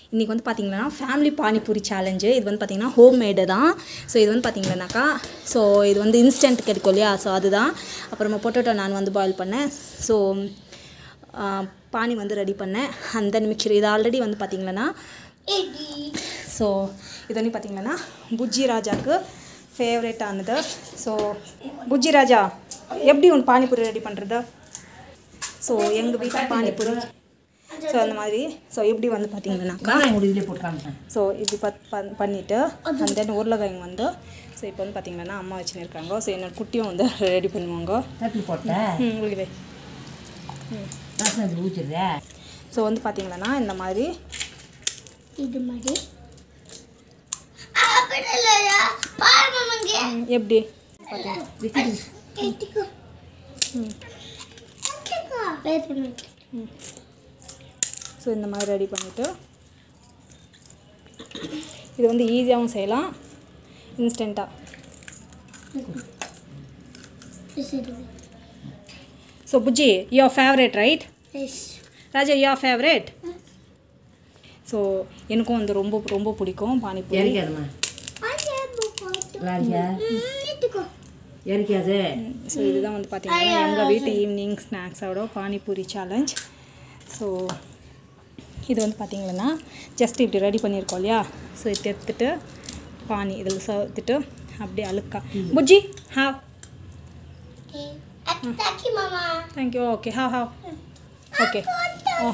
இன்றைக்கி வந்து பார்த்திங்கன்னா ஃபேமிலி பானிபூரி சேலஞ்சு இது வந்து பார்த்திங்கன்னா ஹோம் மேடு தான் ஸோ இது வந்து பார்த்திங்கன்னாக்கா ஸோ இது வந்து இன்ஸ்டன்ட் கிடைக்கும் இல்லையா ஸோ அதுதான் அப்புறமா பொட்டேட்டோ நான் வந்து பாயில் பண்ணேன் ஸோ பானி வந்து ரெடி பண்ணேன் அந்த மிக்சர் இது ஆல்ரெடி வந்து பார்த்திங்கன்னா ஸோ இது வந்து பார்த்திங்கன்னா புஜ்ஜி ராஜாவுக்கு ஃபேவரட் ஆனது ஸோ புஜ்ஜி ராஜா எப்படி உன் பானிபூரி ரெடி பண்ணுறது ஸோ எங்கள் வீட்டில் பானிபூரி ஸோ அந்த மாதிரி ஸோ எப்படி வந்து பார்த்தீங்கன்னாக்கா காலை முடிவிலே போட்டு காமிப்பேன் ஸோ இப்படி பத் பண் பண்ணிவிட்டு அண்ட் தென் உருளைக்கிழங்கு வந்து ஸோ இப்போ வந்து பார்த்தீங்கன்னா அம்மா வச்சுன்னு இருக்காங்க ஸோ என்னோட குட்டியும் வந்து ரெடி பண்ணுவாங்க தப்பி போட்டேன் ம், உங்களுக்கு வே. ரசம் இப்படி ஊற்றிடுறேன் ஸோ வந்து பார்த்தீங்கன்னா இந்த மாதிரி இது மாதிரி அப்படி இல்லையா பாரு மாமாங்க ம், எப்படி பார்த்தீங்க எட்டிக்கோ ம் எட்டிக்கோ வேறு பண்ணு ஸோ இந்த மாதிரி ரெடி பண்ணிவிட்டு இது வந்து ஈஸியாகவும் செய்யலாம் இன்ஸ்டண்ட்டாக சரி so Bujji your favourite right yes Raja your favourite so எனக்கும் வந்து ரொம்ப ரொம்ப பிடிக்கும் பானிபூரி இறக்காதுமா ராஜா எட்டிக்கோ இறக்காது ஸோ இதுதான் வந்து பார்த்தீங்கன்னா எங்கள் வீட்டு ஈவினிங் ஸ்நாக்ஸோட பானிபூரி சேலஞ்ச் ஸோ இது வந்து பார்த்தீங்கன்னா ஜஸ்ட் இப்படி ரெடி பண்ணியிருக்கோம் இல்லையா ஸோ இது எடுத்துட்டு பானி இதில் சேர்த்துட்டு அப்படியே அழுக்கா புஜ்ஜி ஹா அத்தாக்கி மாமா தேங்க்யூ ஓகே ஹா ஹா ஓகே ஓ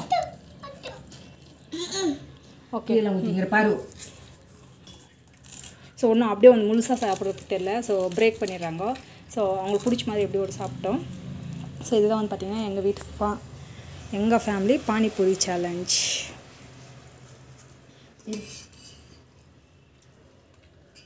ஓகே கீழே ஊற்றிங்கிற பாரு ஸோ ஒன்றும் அப்படியே வந்து முழுசாக சாப்பிட்றதுக்கு தெரில ஸோ பிரேக் பண்ணிடுறாங்க ஸோ அவங்களுக்கு பிடிச்ச மாதிரி எப்படி ஒரு சாப்பிட்டோம் ஸோ இதுதான் வந்து பார்த்திங்கன்னா எங்கள் வீட்டு பா எங்கள் ஃபேமிலி பானிபூரி சேலஞ்ச்